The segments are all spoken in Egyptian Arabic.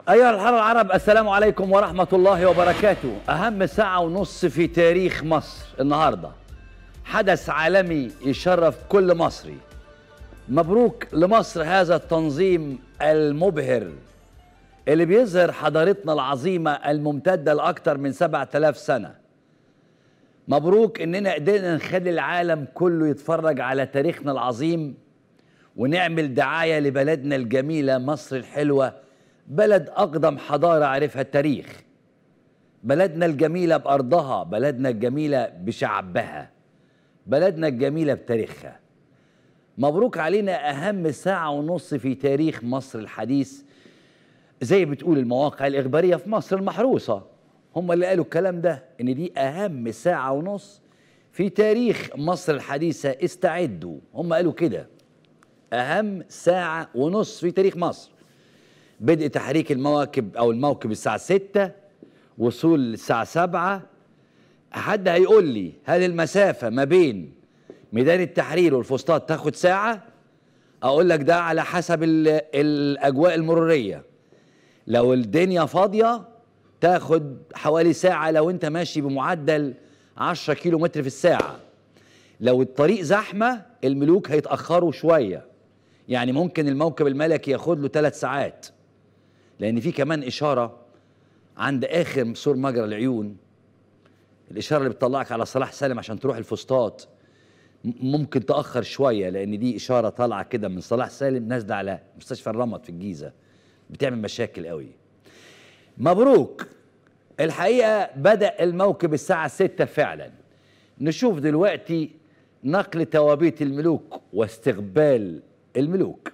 أيها الحر العرب السلام عليكم ورحمة الله وبركاته أهم ساعة ونص في تاريخ مصر النهاردة حدث عالمي يشرف كل مصري مبروك لمصر هذا التنظيم المبهر اللي بيظهر حضارتنا العظيمة الممتدة لأكثر من 7000 سنة مبروك إننا قدرنا نخلي العالم كله يتفرج على تاريخنا العظيم ونعمل دعاية لبلدنا الجميلة مصر الحلوة بلد أقدم حضارة عرفها التاريخ بلدنا الجميلة بأرضها بلدنا الجميلة بشعبها بلدنا الجميلة بتاريخها مبروك علينا أهم ساعة ونص في تاريخ مصر الحديث زي بتقول المواقع الإخبارية في مصر المحروسة هم اللي قالوا الكلام ده إن دي أهم ساعة ونص في تاريخ مصر الحديثة استعدوا هم قالوا كده أهم ساعة ونص في تاريخ مصر بدء تحريك المواكب أو الموكب الساعة 6 وصول الساعة 7 حد هيقول لي هل المسافة ما بين ميدان التحرير والفسطاط تاخد ساعة أقول لك ده على حسب ال- الأجواء المرورية لو الدنيا فاضية تاخد حوالي ساعة لو أنت ماشي بمعدل 10 كيلو متر في الساعة لو الطريق زحمة الملوك هيتأخروا شوية يعني ممكن الموكب الملكي ياخد له ثلاث ساعات لأن في كمان إشارة عند آخر سور مجرى العيون الإشارة اللي بتطلعك على صلاح سالم عشان تروح الفسطاط م- ممكن تأخر شوية لأن دي إشارة طالعة كده من صلاح سالم نازلة على مستشفى الرمد في الجيزة بتعمل مشاكل قوي مبروك الحقيقة بدأ الموكب الساعة 6 فعلا نشوف دلوقتي نقل توابيت الملوك واستقبال الملوك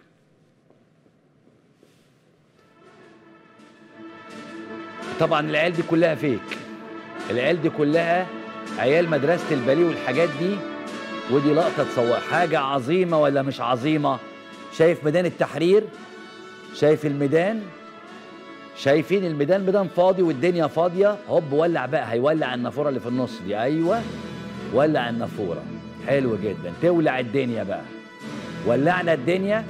طبعا العيال دي كلها فيك العيال دي كلها عيال مدرسة الباليه والحاجات دي ودي لقطة تصور حاجة عظيمة ولا مش عظيمة شايف ميدان التحرير شايف الميدان شايفين الميدان ميدان فاضي والدنيا فاضية هوب ولع بقى هيولع النافورة اللي في النص دي أيوة ولع النافورة حلو جدا تولع الدنيا بقى ولعنا الدنيا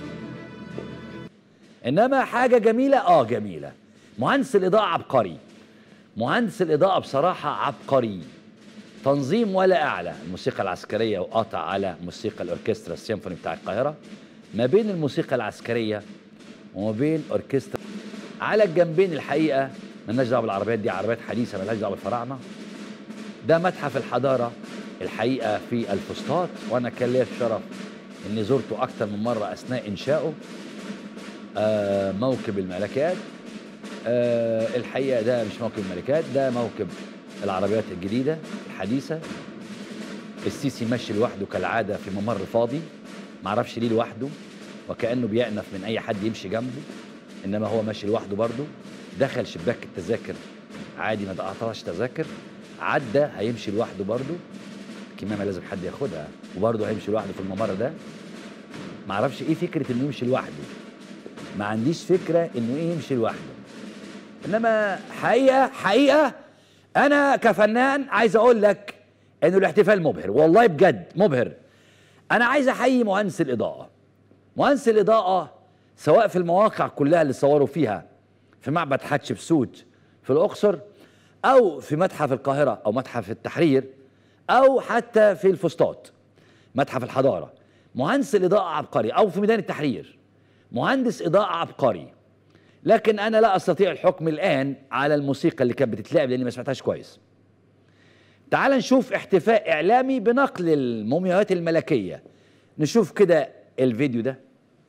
انما حاجه جميله اه جميله مهندس الاضاءه عبقري مهندس الاضاءه بصراحه عبقري تنظيم ولا اعلى الموسيقى العسكريه وقطع على موسيقى الاوركسترا السيمفوني بتاع القاهره ما بين الموسيقى العسكريه وما بين اوركسترا على الجنبين الحقيقه مالناش دعوه بالعربيات دي عربيات حديثه مالناش دعوه بالفراعنه ده متحف الحضاره الحقيقه في الفسطاط وانا كان ليا الشرف اني زرته اكتر من مره اثناء انشائه آه موكب الملكات آه الحقيقه ده مش موكب الملكات ده موكب العربيات الجديده الحديثه السيسي ماشي لوحده كالعاده في ممر فاضي معرفش ليه لوحده وكانه بيأنف من اي حد يمشي جنبه انما هو ماشي لوحده برضه دخل شباك التذاكر عادي ما قطعش تذاكر عدى هيمشي لوحده برضه الكمامه لازم حد ياخدها وبرضه هيمشي لوحده في الممر ده معرفش ايه فكره انه يمشي لوحده ما عنديش فكره انه ايه يمشي لوحده انما حقيقه حقيقه انا كفنان عايز اقول لك انه الاحتفال مبهر والله بجد مبهر انا عايز احيي مهندس الاضاءه مهندس الاضاءه سواء في المواقع كلها اللي صوروا فيها في معبد حتشبسوت في الاقصر او في متحف القاهره او متحف التحرير او حتى في الفسطاط متحف الحضاره مهندس الاضاءه عبقري او في ميدان التحرير مهندس اضاءه عبقري لكن انا لا استطيع الحكم الان على الموسيقى اللي كانت بتتلعب لاني ما سمعتهاش كويس تعال نشوف احتفاء اعلامي بنقل المومياوات الملكيه نشوف كده الفيديو ده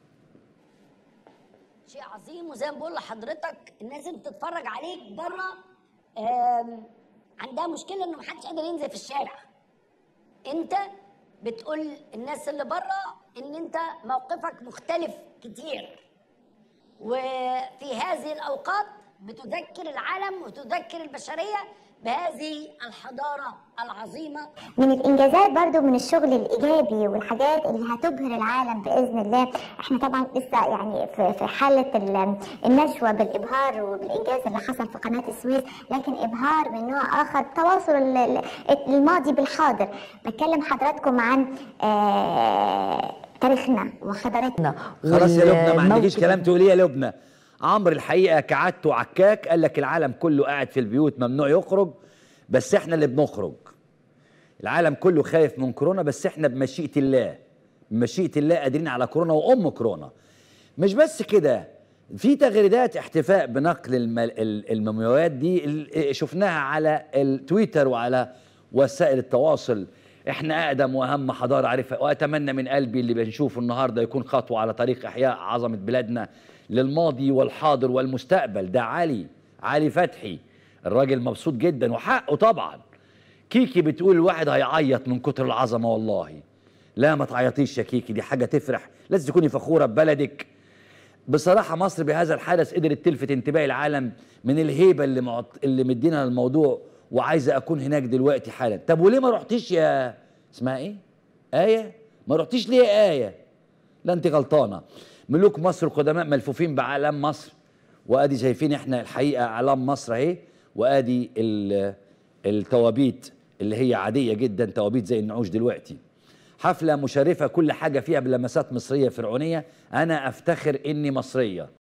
شيء عظيم وزي ما بقول لحضرتك الناس اللي بتتفرج عليك بره آم، عندها مشكله انه محدش قادر ينزل في الشارع انت بتقول الناس اللي بره ان انت موقفك مختلف كتير وفي هذه الاوقات بتذكر العالم وتذكر البشريه بهذه الحضاره العظيمه من الانجازات برضو من الشغل الايجابي والحاجات اللي هتبهر العالم باذن الله احنا طبعا لسه يعني في في حاله ال- النشوه بالابهار وبالانجاز اللي حصل في قناه السويس لكن ابهار من نوع اخر تواصل ال- ال- الماضي بالحاضر بتكلم حضراتكم عن آه، تاريخنا وحضارتنا خلاص يا لبنى ما عندكيش والموكب- كلام تقوليه يا لبنى عمرو الحقيقه كعادته عكاك قال لك العالم كله قاعد في البيوت ممنوع يخرج بس احنا اللي بنخرج العالم كله خايف من كورونا بس احنا بمشيئه الله بمشيئه الله قادرين على كورونا وام كورونا مش بس كده في تغريدات احتفاء بنقل المل- ال- المومياوات دي ال- شفناها على التويتر وعلى وسائل التواصل احنا اقدم واهم حضاره عارفها واتمنى من قلبي اللي بنشوفه النهارده يكون خطوه على طريق احياء عظمه بلادنا للماضي والحاضر والمستقبل ده علي علي فتحي الراجل مبسوط جدا وحقه طبعا كيكي بتقول الواحد هيعيط من كتر العظمه والله لا ما تعيطيش يا كيكي دي حاجه تفرح لازم تكوني فخوره ببلدك بصراحة مصر بهذا الحدث قدرت تلفت انتباه العالم من الهيبة اللي معط... اللي مدينها الموضوع وعايزة أكون هناك دلوقتي حالا طب وليه ما رحتيش يا اسمها إيه؟ آية؟ ما رحتيش ليه يا آية؟ لا أنت غلطانة ملوك مصر القدماء ملفوفين بأعلام مصر وأدي شايفين إحنا الحقيقة أعلام مصر أهي وأدي ال... التوابيت اللي هي عادية جدا توابيت زي النعوش دلوقتي حفلة مشرفة كل حاجة فيها بلمسات مصرية فرعونية أنا أفتخر إني مصرية